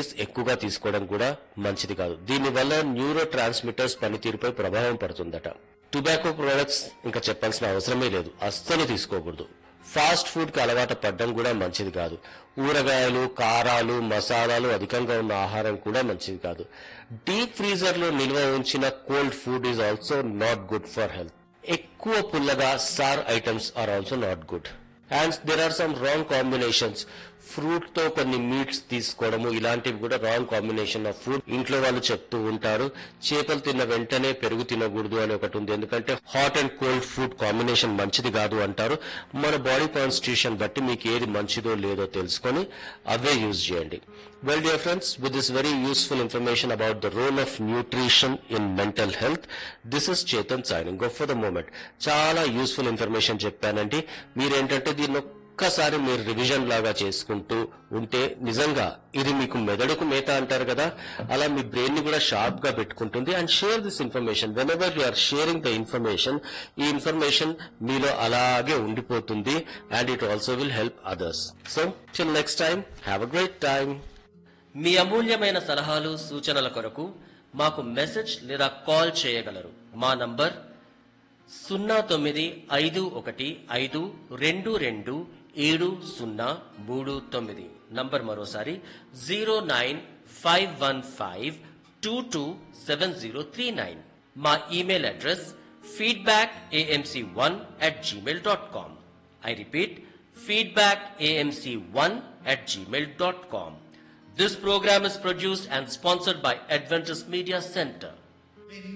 Calories ఎక్కువగా తీసుకోవడం కూడా మంచిది కాదు దీనివల్ల న్యూరో ట్రాన్స్మిటర్స్ పనితీరుపై ప్రభావం పడుతుందట టొబాకో ప్రొడక్ట్స్ ఇంకా చెప్పాల్సిన అవసరమే లేదు అస్సలు తీసుకోకూడదు ఫాస్ట్ ఫుడ్ కి అలవాటు పడడం కూడా మంచిది కాదు ఊరగాయలు కారాలు మసాలాలు అధికంగా ఉన్న ఆహారం కూడా మంచిది కాదు డీప్ ఫ్రీజర్ లో నిల్వ ఉంచిన cold food is also not good for health ఎక్కువ పుల్లగా sour items are also not good and there are some wrong combinations fruit తో కొన్ని మీట్స్ తీసుకోవడము ఇలాంటివి కూడా రాంగ్ కాంబినేషన్ ఆఫ్ ఫుడ్ ఇంట్లో వాళ్ళు చెప్తూ ఉంటారు చేపలు తిన్న వెంటనే పెరుగు తినకూడదు అని ఒకటి ఉంది ఎందుకంటే hot and cold food combination మంచిది కాదు అంటారు మన బాడీ కాన్స్టిట్యూషన్ బట్టి మీకు ఏది మంచిదో లేదో తెలుసుకొని అవే యూజ్ చేయండి well dear friends with this very useful information about the role of nutrition in mental health this is Chetan signing go for the moment చాలా యూస్ఫుల్ ఇన్ఫర్మేషన్ చెప్పానండి మీరేంటంటే దీన్ని ఒక్కసారి మీరు రివిజన్ లాగా చేసుకుంటూ ఉంటే నిజంగా ఇది మీకు మెదడుకు మేత అంటారు కదా అలా మీ బ్రెయిన్ ని కూడా షార్ప్ గా పెట్టుకుంటుంది and share this information whenever you are sharing the information ఈ ఇన్ఫర్మేషన్ మీలో అలాగే ఉండిపోతుంది and it also will help others so till next time have a great time మీ అమూల్యమైన సలహాలు సూచనల కొరకు మాకు మెసేజ్ లేదా కాల్ చేయగలరు మా నంబర్ సున్నా తొమ్మిది ఐదు ఒకటి ఐదు రెండు రెండు ఏడు సున్నా మూడు తొమ్మిది నంబర్ మరోసారి zero nine five one five two two seven zero three nine మా email address feedback AMC one at Gmail dot com I repeat, feedbackamc1 at gmail.com. This program is produced and sponsored by Adventist Media Center.